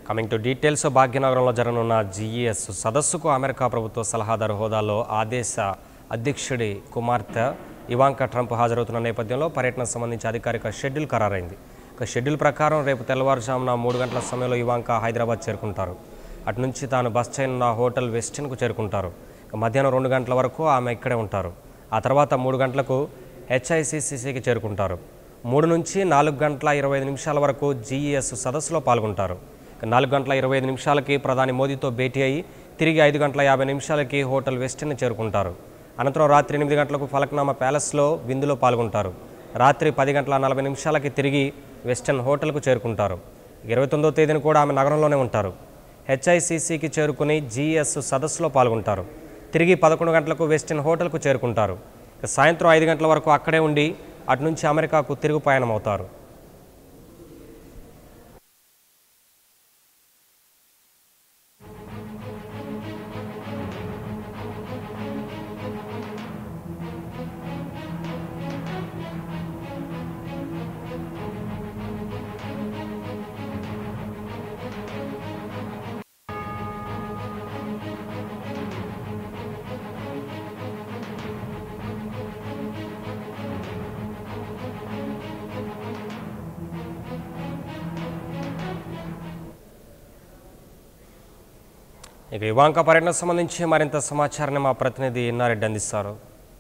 Coming to details భాగ్యనగరంలో జరగనున్న GES సదస్సుకు అమెరికా ప్రభుత్వ సలహాదారు హోదాలో ఆదేశ అధ్యక్షుడి కుమార్తె ఇవాంకా ట్రంప్ హాజరవుతున్న నేపథ్యంలో పర్యటనకు సంబంధించి అధికారిక షెడ్యూల్ ఖరారైంది ఇక షెడ్యూల్ ప్రకారం రేపు తెల్లవారుజామున మూడు గంటల సమయంలో ఇవాంకా హైదరాబాద్ చేరుకుంటారు అటు నుంచి తాను బస్ చేయనున్న హోటల్ వెస్టిన్కు చేరుకుంటారు ఇక మధ్యాహ్నం రెండు గంటల వరకు ఆమె ఇక్కడే ఉంటారు ఆ తర్వాత మూడు గంటలకు హెచ్ఐసిసిసికి చేరుకుంటారు మూడు నుంచి నాలుగు గంటల ఇరవై ఐదు నిమిషాల వరకు జీఈఎస్ సదస్సులో పాల్గొంటారు ఇక నాలుగు గంటల ఇరవై ఐదు నిమిషాలకి ప్రధాని మోదీతో భేటీ అయ్యి తిరిగి ఐదు గంటల యాభై నిమిషాలకి హోటల్ వెస్టిన్ చేరుకుంటారు అనంతరం రాత్రి ఎనిమిది గంటలకు ఫలక్నామా ప్యాలెస్లో విందులో పాల్గొంటారు రాత్రి పది గంటల నలభై నిమిషాలకి తిరిగి వెస్టర్న్ హోటల్కు చేరుకుంటారు ఇరవై తొమ్మిదో తేదీన కూడా ఆమె నగరంలోనే ఉంటారు హెచ్ఐసిసికి చేరుకుని జీఎస్ సదస్సులో పాల్గొంటారు తిరిగి పదకొండు గంటలకు వెస్టర్న్ హోటల్కు చేరుకుంటారు ఇక సాయంత్రం ఐదు గంటల వరకు అక్కడే ఉండి అటు నుంచి అమెరికాకు తిరుగు పయనం అవుతారు ఇక ఇవాంక పర్యటనకు సంబంధించి మరింత సమాచారాన్ని మా ప్రతినిధి ఇన్నారెడ్డి అందిస్తారు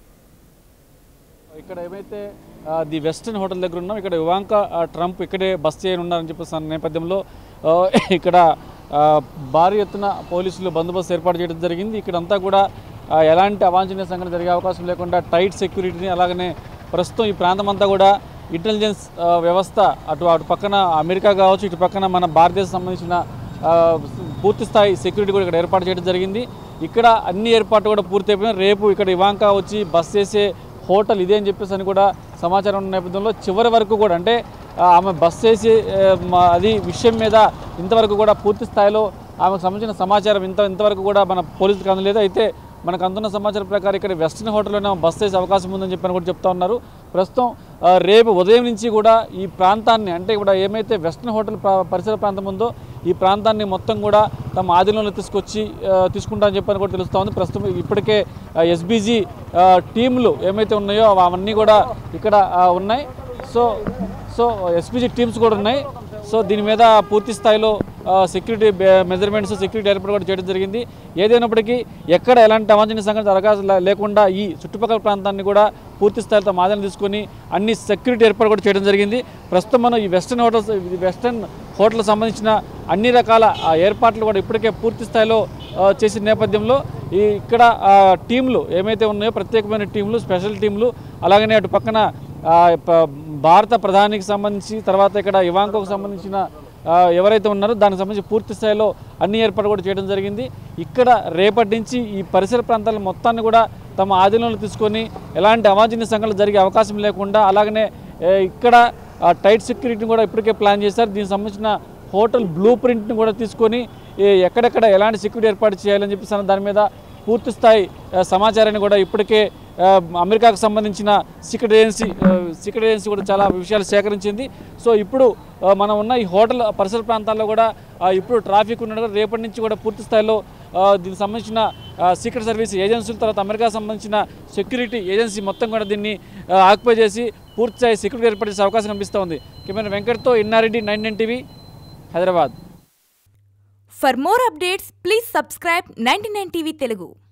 ఇక్కడ ఏమైతే ఆ, ది వెస్టర్న్ హోటల్ దగ్గర ఉన్నాం ఇక్కడ ఇవాంకా ఆ, ట్రంప్ ఇక్కడే బస్ చేయనున్నారని చెప్పేసి అన్న నేపథ్యంలో ఆ, ఇక్కడ ఆ, భారీ ఎత్తున పోలీసులు బందోబస్తు ఏర్పాటు చేయడం జరిగింది ఇక్కడంతా కూడా ఆ, ఎలాంటి అవాంఛనీయ సంఘటన జరిగే అవకాశం లేకుండా టైట్ సెక్యూరిటీని అలాగనే ప్రస్తుతం ఈ ప్రాంతం అంతా కూడా ఇంటెలిజెన్స్ ఆ, వ్యవస్థ అటు అటు పక్కన అమెరికా కావచ్చు ఇటు పక్కన మన భారతదేశం సంబంధించిన ఆ, పూర్తి స్థాయి సెక్యూరిటీ కూడా ఇక్కడ ఏర్పాటు చేయడం జరిగింది ఇక్కడ అన్ని ఏర్పాట్లు కూడా పూర్తి అయిపోయినాయి రేపు ఇక్కడ ఇవాంకా వచ్చి బస్ చేసే హోటల్ ఇదే అని చెప్పేసి అని కూడా సమాచారం ఉన్న నేపథ్యంలో చివరి వరకు కూడా అంటే ఆ, ఆమె బస్ చేసి ఆ, మా- అది విషయం మీద ఇంతవరకు కూడా పూర్తి స్థాయిలో ఆమెకు సంబంధించిన సమాచారం ఇంత ఇంతవరకు కూడా మన పోలీసులకు అందలేదు అయితే మనకు అందున్న సమాచారం ప్రకారం ఇక్కడ వెస్టర్న్ హోటల్లోనే ఆమె బస్ చేసే అవకాశం ఉందని చెప్పని కూడా చెప్తా ఉన్నారు ప్రస్తుతం ఆ, రేపు ఉదయం నుంచి కూడా ఈ ప్రాంతాన్ని అంటే కూడా ఏమైతే వెస్టర్న్ హోటల్ ప్ర- పరిసర ప్రాంతం ఉందో ఈ ప్రాంతాన్ని మొత్తం కూడా తమ ఆధీనంలో తీసుకొచ్చి ఆ, తీసుకుంటామని చెప్పని కూడా తెలుస్తూ ఉంది ప్రస్తుతం ఇప్పటికే ఎస్బీజీ టీంలు ఏమైతే ఉన్నాయో అవ- అవన్నీ కూడా ఇక్కడ ఆ, ఉన్నాయి సో సో ఎస్పీజీ టీమ్స్ కూడా ఉన్నాయి సో దీని మీద పూర్తి స్థాయిలో సెక్యూరిటీ మెజర్మెంట్స్ సెక్యూరిటీ ఏర్పాటు కూడా చేయడం జరిగింది ఏదైనప్పటికీ ఎక్కడ ఎలాంటి అవాంఛనీయ సంఘటన జరగాల్సి లే- లేకుండా ఈ చుట్టుపక్కల ప్రాంతాన్ని కూడా పూర్తి స్థాయిలో తమ ఆదాయం తీసుకొని అన్ని సెక్యూరిటీ ఏర్పాటు కూడా చేయడం జరిగింది ప్రస్తుతం మనం ఈ వెస్టర్న్ హోటల్స్ ఈ వెస్టర్న్ హోటల్ సంబంధించిన అన్ని రకాల ఆ, ఏర్పాట్లు కూడా ఇప్పటికే పూర్తి స్థాయిలో ఆ, చేసిన నేపథ్యంలో ఈ ఇక్కడ ఆ, టీంలు ఏమైతే ఉన్నాయో ప్రత్యేకమైన టీంలు స్పెషల్ టీంలు అలాగనే అటు పక్కన ఆ, ప- భారత ప్రధానికి సంబంధించి తర్వాత ఇక్కడ ఇవాంకోకు సంబంధించిన ఆ, ఎవరైతే ఉన్నారో దానికి సంబంధించి పూర్తి స్థాయిలో అన్ని ఏర్పాటు కూడా చేయడం జరిగింది ఇక్కడ రేపటి నుంచి ఈ పరిసర ప్రాంతాల మొత్తాన్ని కూడా తమ ఆధీనంలో తీసుకొని ఎలాంటి అవాంఛనీయ సంఘటనలు జరిగే అవకాశం లేకుండా అలాగనే ఏ, ఇక్కడ ఆ, టైట్ సెక్యూరిటీని కూడా ఇప్పటికే ప్లాన్ చేశారు దీనికి సంబంధించిన హోటల్ బ్లూ ప్రింట్ని కూడా తీసుకొని ఏ, ఎక్కడెక్కడ ఎలాంటి సెక్యూరిటీ ఏర్పాటు చేయాలని చెప్పేసి దాని మీద పూర్తి స్థాయి ఆ, సమాచారాన్ని కూడా ఇప్పటికే ఆ, అమెరికాకు సంబంధించిన సీక్రెట్ ఏజెన్సీ ఆ, సీక్రెట్ ఏజెన్సీ కూడా చాలా విషయాలు సేకరించింది సో ఇప్పుడు ఆ, మనం ఉన్న ఈ హోటల్ పరిసర ప్రాంతాల్లో కూడా ఆ, ఇప్పుడు ట్రాఫిక్ ఉండడం రేపటి నుంచి కూడా పూర్తి స్థాయిలో ఆ, దీనికి సంబంధించిన ఆ, సీక్రెట్ సర్వీస్ ఏజెన్సీల తర్వాత అమెరికా సంబంధించిన సెక్యూరిటీ ఏజెన్సీ మొత్తం కూడా దీన్ని ఆ, ఆక్యుపై చేసి పూర్తి స్థాయి సెక్యూరిటీ ఏర్పాటు చేసే అవకాశం కనిపిస్తోంది కెమెరా వెంకట్తో Innareddy nine nine TV Hyderabad For more updates, please subscribe 99 TV Telugu.